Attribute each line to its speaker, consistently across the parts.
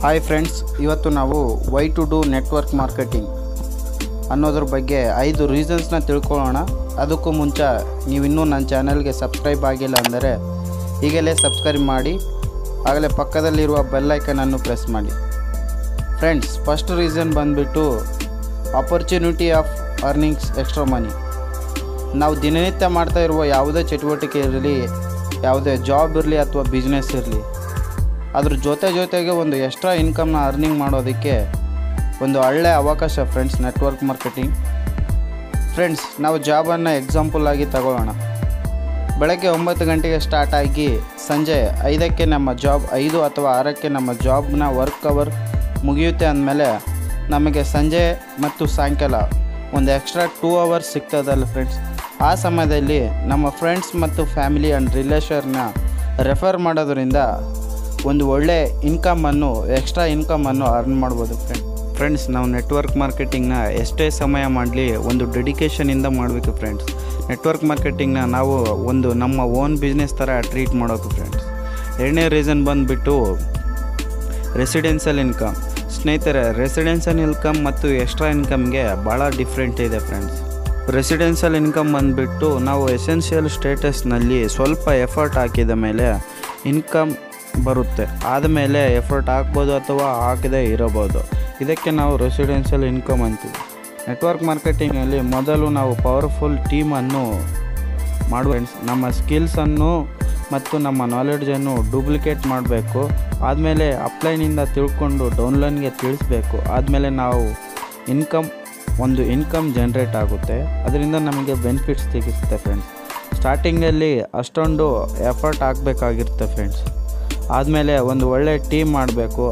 Speaker 1: hi friends ಇವತ್ತು ನಾವು why to do network marketing ಅನ್ನೋದ್ರ ಬಗ್ಗೆ ಐದು ರೀಸನ್ಸ್ನ ತಿಳ್ಕೊಳ್ಳೋಣ ಅದಕ್ಕೂ ಮುಂಚೆ ನೀವು ಇನ್ನೂ ನನ್ನ ಚಾನಲ್ಗೆ ಸಬ್ಸ್ಕ್ರೈಬ್ ಆಗಿಲ್ಲ ಅಂದರೆ ಈಗಲೇ ಸಬ್ಸ್ಕ್ರೈಬ್ ಮಾಡಿ ಆಗಲೇ ಪಕ್ಕದಲ್ಲಿರುವ ಬೆಲ್ಲೈಕನನ್ನು ಪ್ರೆಸ್ ಮಾಡಿ ಫ್ರೆಂಡ್ಸ್ ಫಸ್ಟ್ ರೀಸನ್ ಬಂದುಬಿಟ್ಟು opportunity of earnings extra money ನಾವು ದಿನನಿತ್ಯ ಮಾಡ್ತಾ ಇರುವ ಯಾವುದೇ ಚಟುವಟಿಕೆ ಇರಲಿ ಯಾವುದೇ ಜಾಬ್ ಇರಲಿ ಅಥವಾ ಬಿಸ್ನೆಸ್ ಇರಲಿ ಅದ್ರ ಜೊತೆ ಜೊತೆಗೆ ಒಂದು ಎಕ್ಸ್ಟ್ರಾ ಇನ್ಕಮ್ನ ಅರ್ನಿಂಗ್ ಮಾಡೋದಕ್ಕೆ ಒಂದು ಒಳ್ಳೆಯ ಅವಕಾಶ ಫ್ರೆಂಡ್ಸ್ ನೆಟ್ವರ್ಕ್ ಮಾರ್ಕೆಟಿಂಗ್ ಫ್ರೆಂಡ್ಸ್ ನಾವು ಜಾಬನ್ನು ಎಕ್ಸಾಂಪಲ್ ಆಗಿ ತಗೊಳ್ಳೋಣ ಬೆಳಗ್ಗೆ ಒಂಬತ್ತು ಗಂಟೆಗೆ ಸ್ಟಾರ್ಟ್ ಆಗಿ ಸಂಜೆ ಐದಕ್ಕೆ ನಮ್ಮ ಜಾಬ್ ಐದು ಅಥವಾ ಆರಕ್ಕೆ ನಮ್ಮ ಜಾಬ್ನ ವರ್ಕ್ ಅವರ್ ಮುಗಿಯುತ್ತೆ ಅಂದಮೇಲೆ ನಮಗೆ ಸಂಜೆ ಮತ್ತು ಸಾಯಂಕಾಲ ಒಂದು ಎಕ್ಸ್ಟ್ರಾ ಟೂ ಅವರ್ಸ್ ಸಿಗ್ತದಲ್ಲ ಫ್ರೆಂಡ್ಸ್ ಆ ಸಮಯದಲ್ಲಿ ನಮ್ಮ ಫ್ರೆಂಡ್ಸ್ ಮತ್ತು ಫ್ಯಾಮಿಲಿ ಆ್ಯಂಡ್ ರಿಲೇಷನ್ನ ರೆಫರ್ ಮಾಡೋದ್ರಿಂದ ಒಂದು ಒಳ್ಳೆ ಇನ್ಕಮನ್ನು ಎಕ್ಸ್ಟ್ರಾ ಇನ್ಕಮನ್ನು ಅರ್ನ್ ಮಾಡ್ಬೋದು ಫ್ರೆಂಡ್ ಫ್ರೆಂಡ್ಸ್ ನಾವು ನೆಟ್ವರ್ಕ್ ಮಾರ್ಕೆಟಿಂಗ್ನ ಎಷ್ಟೇ ಸಮಯ ಮಾಡಲಿ ಒಂದು ಡೆಡಿಕೇಶನಿಂದ ಮಾಡಬೇಕು ಫ್ರೆಂಡ್ಸ್ ನೆಟ್ವರ್ಕ್ ಮಾರ್ಕೆಟಿಂಗ್ನ ನಾವು ಒಂದು ನಮ್ಮ ಓನ್ ಬಿಸ್ನೆಸ್ ಥರ ಟ್ರೀಟ್ ಮಾಡೋದು ಫ್ರೆಂಡ್ಸ್ ಎರಡನೇ ರೀಸನ್ ಬಂದುಬಿಟ್ಟು ರೆಸಿಡೆನ್ಷಿಯಲ್ ಇನ್ಕಮ್ ಸ್ನೇಹಿತರೆ ರೆಸಿಡೆನ್ಷಿಯಲ್ ಇನ್ಕಮ್ ಮತ್ತು ಎಕ್ಸ್ಟ್ರಾ ಇನ್ಕಮ್ಗೆ ಭಾಳ ಡಿಫ್ರೆಂಟ್ ಇದೆ ಫ್ರೆಂಡ್ಸ್ ರೆಸಿಡೆನ್ಷಿಯಲ್ ಇನ್ಕಮ್ ಬಂದುಬಿಟ್ಟು ನಾವು ಎಸೆನ್ಷಿಯಲ್ ಸ್ಟೇಟಸ್ನಲ್ಲಿ ಸ್ವಲ್ಪ ಎಫರ್ಟ್ ಹಾಕಿದ ಮೇಲೆ ಇನ್ಕಮ್ ಬರುತ್ತೆ ಆದಮೇಲೆ ಎಫರ್ಟ್ ಹಾಕ್ಬೋದು ಅಥವಾ ಹಾಕದೇ ಇರಬಹುದು ಇದಕ್ಕೆ ನಾವು ರೆಸಿಡೆನ್ಷಿಯಲ್ ಇನ್ಕಮ್ ಅಂತೀವಿ ನೆಟ್ವರ್ಕ್ ಮಾರ್ಕೆಟಿಂಗಲ್ಲಿ ಮೊದಲು ನಾವು ಪವರ್ಫುಲ್ ಟೀಮನ್ನು ಮಾಡುವ ಫ್ರೆಂಡ್ಸ್ ನಮ್ಮ ಸ್ಕಿಲ್ಸನ್ನು ಮತ್ತು ನಮ್ಮ ನಾಲೆಡ್ಜನ್ನು ಡೂಪ್ಲಿಕೇಟ್ ಮಾಡಬೇಕು ಆದಮೇಲೆ ಅಪ್ಲೈನಿಂದ ತಿಳ್ಕೊಂಡು ಡೌನ್ಲೈನ್ಗೆ ತಿಳಿಸ್ಬೇಕು ಆದಮೇಲೆ ನಾವು ಇನ್ಕಮ್ ಒಂದು ಇನ್ಕಮ್ ಜನ್ರೇಟ್ ಆಗುತ್ತೆ ಅದರಿಂದ ನಮಗೆ ಬೆನಿಫಿಟ್ಸ್ ಸಿಗುತ್ತೆ ಫ್ರೆಂಡ್ಸ್ ಸ್ಟಾರ್ಟಿಂಗಲ್ಲಿ ಅಷ್ಟೊಂದು ಎಫರ್ಟ್ ಹಾಕಬೇಕಾಗಿರುತ್ತೆ ಫ್ರೆಂಡ್ಸ್ ಆದಮೇಲೆ ಒಂದು ಒಳ್ಳೆ ಟೀಮ್ ಮಾಡಬೇಕು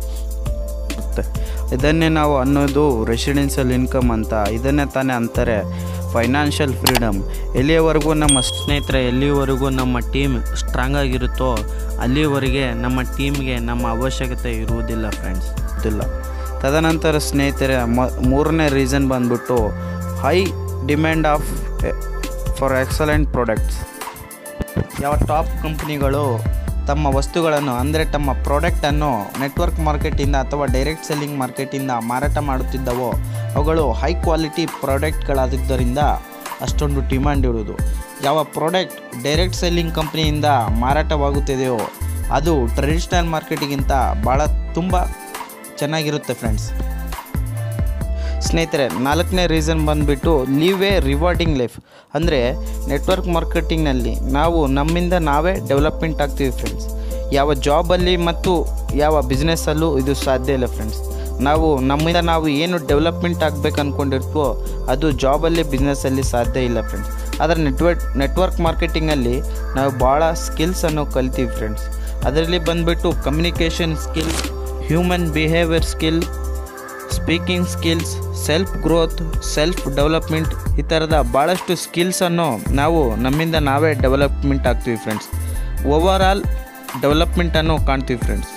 Speaker 1: ಇದನ್ನೇ ನಾವು ಅನ್ನೋದು ರೆಸಿಡೆನ್ಷಿಯಲ್ ಇನ್ಕಮ್ ಅಂತ ಇದನ್ನೇ ತಾನೇ ಅಂತಾರೆ ಫೈನಾನ್ಷಿಯಲ್ ಫ್ರೀಡಮ್ ಎಲ್ಲಿಯವರೆಗೂ ನಮ್ಮ ಸ್ನೇಹಿತರೆ ಎಲ್ಲಿವರೆಗೂ ನಮ್ಮ ಟೀಮ್ ಸ್ಟ್ರಾಂಗ್ ಆಗಿರುತ್ತೋ ಅಲ್ಲಿವರೆಗೆ ನಮ್ಮ ಟೀಮ್ಗೆ ನಮ್ಮ ಅವಶ್ಯಕತೆ ಇರುವುದಿಲ್ಲ ಫ್ರೆಂಡ್ಸ್ ಇದಿಲ್ಲ ತದನಂತರ ಸ್ನೇಹಿತರೆ ಮ ಮೂರನೇ ರೀಸನ್ ಬಂದ್ಬಿಟ್ಟು high demand of for excellent products ಯಾವ ಟಾಪ್ ಕಂಪ್ನಿಗಳು ತಮ್ಮ ವಸ್ತುಗಳನ್ನು ಅಂದರೆ ತಮ್ಮ ಪ್ರಾಡಕ್ಟನ್ನು ನೆಟ್ವರ್ಕ್ ಮಾರ್ಕೆಟಿಂದ ಅಥವಾ ಡೈರೆಕ್ಟ್ ಸೆಲ್ಲಿಂಗ್ ಮಾರ್ಕೆಟಿಂದ ಮಾರಾಟ ಮಾಡುತ್ತಿದ್ದವೋ ಅವುಗಳು ಹೈ ಕ್ವಾಲಿಟಿ ಪ್ರಾಡಕ್ಟ್ಗಳಾಗಿದ್ದರಿಂದ ಅಷ್ಟೊಂದು ಡಿಮ್ಯಾಂಡ್ ಇರುವುದು ಯಾವ ಪ್ರಾಡಕ್ಟ್ ಡೈರೆಕ್ಟ್ ಸೆಲ್ಲಿಂಗ್ ಕಂಪ್ನಿಯಿಂದ ಮಾರಾಟವಾಗುತ್ತಿದೆಯೋ ಅದು ಟ್ರೆಡಿಷ್ನಲ್ ಮಾರ್ಕೆಟಿಗಿಂತ ಭಾಳ ತುಂಬ ಚೆನ್ನಾಗಿರುತ್ತೆ ಫ್ರೆಂಡ್ಸ್ ಸ್ನೇಹಿತರೆ ನಾಲ್ಕನೇ ರೀಸನ್ ಬಂದುಬಿಟ್ಟು ಲೀವ್ ಎ ರಿವಾರ್ಡಿಂಗ್ ಲೈಫ್ ಅಂದರೆ ನೆಟ್ವರ್ಕ್ ಮಾರ್ಕೆಟಿಂಗ್ನಲ್ಲಿ ನಾವು ನಮ್ಮಿಂದ ನಾವೇ ಡೆವಲಪ್ಮೆಂಟ್ ಆಗ್ತೀವಿ ಫ್ರೆಂಡ್ಸ್ ಯಾವ ಜಾಬಲ್ಲಿ ಮತ್ತು ಯಾವ ಬಿಸ್ನೆಸ್ಸಲ್ಲೂ ಇದು ಸಾಧ್ಯ ಇಲ್ಲ ಫ್ರೆಂಡ್ಸ್ ನಾವು ನಮ್ಮಿಂದ ನಾವು ಏನು ಡೆವಲಪ್ಮೆಂಟ್ ಆಗಬೇಕು ಅಂದ್ಕೊಂಡಿರ್ತೀವೋ ಅದು ಜಾಬಲ್ಲಿ ಬಿಸ್ನೆಸ್ಸಲ್ಲಿ ಸಾಧ್ಯ ಇಲ್ಲ ಫ್ರೆಂಡ್ಸ್ ಆದರೆ ನೆಟ್ವರ್ಕ್ ನೆಟ್ವರ್ಕ್ ಮಾರ್ಕೆಟಿಂಗಲ್ಲಿ ನಾವು ಭಾಳ ಸ್ಕಿಲ್ಸನ್ನು ಕಲಿತೀವಿ ಫ್ರೆಂಡ್ಸ್ ಅದರಲ್ಲಿ ಬಂದುಬಿಟ್ಟು communication skill human behaviour skill speaking skills self growth self development ಈ ಥರದ ಭಾಳಷ್ಟು ಸ್ಕಿಲ್ಸನ್ನು ನಾವು ನಮ್ಮಿಂದ ನಾವೇ ಡೆವಲಪ್ಮೆಂಟ್ ಆಗ್ತೀವಿ ಫ್ರೆಂಡ್ಸ್ ಓವರ್ ಆಲ್ ಡೆವಲಪ್ಮೆಂಟನ್ನು ಕಾಣ್ತೀವಿ ಫ್ರೆಂಡ್ಸ್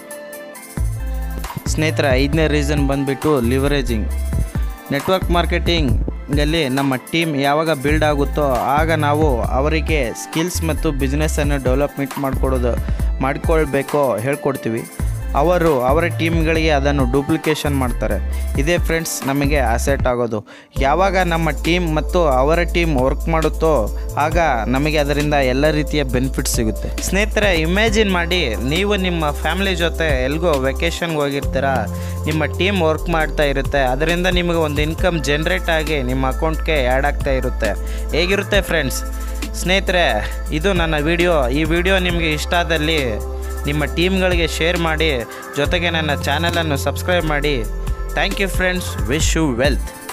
Speaker 1: ಸ್ನೇಹಿತರ ಐದನೇ ರೀಸನ್ ಬಂದುಬಿಟ್ಟು ಲಿವರೇಜಿಂಗ್ ನೆಟ್ವರ್ಕ್ ಮಾರ್ಕೆಟಿಂಗಲ್ಲಿ ನಮ್ಮ ಟೀಮ್ ಯಾವಾಗ ಬಿಲ್ಡ್ ಆಗುತ್ತೋ ಆಗ ನಾವು ಅವರಿಗೆ ಸ್ಕಿಲ್ಸ್ ಮತ್ತು ಬಿಸ್ನೆಸ್ಸನ್ನು ಡೆವಲಪ್ಮೆಂಟ್ ಮಾಡಿಕೊಡೋದು ಮಾಡಿಕೊಳ್ಬೇಕೋ ಹೇಳ್ಕೊಡ್ತೀವಿ ಅವರು ಅವರ ಟೀಮ್ಗಳಿಗೆ ಅದನ್ನು ಡೂಪ್ಲಿಕೇಶನ್ ಮಾಡ್ತಾರೆ ಇದೇ ಫ್ರೆಂಡ್ಸ್ ನಮಗೆ ಅಸೆಟ್ ಆಗೋದು ಯಾವಾಗ ನಮ್ಮ ಟೀಮ್ ಮತ್ತು ಅವರ ಟೀಮ್ ವರ್ಕ್ ಮಾಡುತ್ತೋ ಆಗ ನಮಗೆ ಅದರಿಂದ ಎಲ್ಲ ರೀತಿಯ ಬೆನಿಫಿಟ್ ಸಿಗುತ್ತೆ ಸ್ನೇಹಿತರೆ ಇಮ್ಯಾಜಿನ್ ಮಾಡಿ ನೀವು ನಿಮ್ಮ ಫ್ಯಾಮಿಲಿ ಜೊತೆ ಎಲ್ಗೋ ವೆಕೇಷನ್ಗೆ ಹೋಗಿರ್ತೀರ ನಿಮ್ಮ ಟೀಮ್ ವರ್ಕ್ ಮಾಡ್ತಾ ಇರುತ್ತೆ ಅದರಿಂದ ನಿಮಗೆ ಒಂದು ಇನ್ಕಮ್ ಜನ್ರೇಟ್ ಆಗಿ ನಿಮ್ಮ ಅಕೌಂಟ್ಗೆ ಆ್ಯಡ್ ಆಗ್ತಾ ಇರುತ್ತೆ ಹೇಗಿರುತ್ತೆ ಫ್ರೆಂಡ್ಸ್ ಸ್ನೇಹಿತರೆ ಇದು ನನ್ನ ವಿಡಿಯೋ ಈ ವಿಡಿಯೋ ನಿಮಗೆ ಇಷ್ಟ ಆದಲ್ಲಿ ನಿಮ್ಮ ಟೀಮ್ಗಳಿಗೆ ಶೇರ್ ಮಾಡಿ ಜೊತೆಗೆ ನನ್ನ ಚಾನಲನ್ನು ಸಬ್ಸ್ಕ್ರೈಬ್ ಮಾಡಿ thank you friends wish you wealth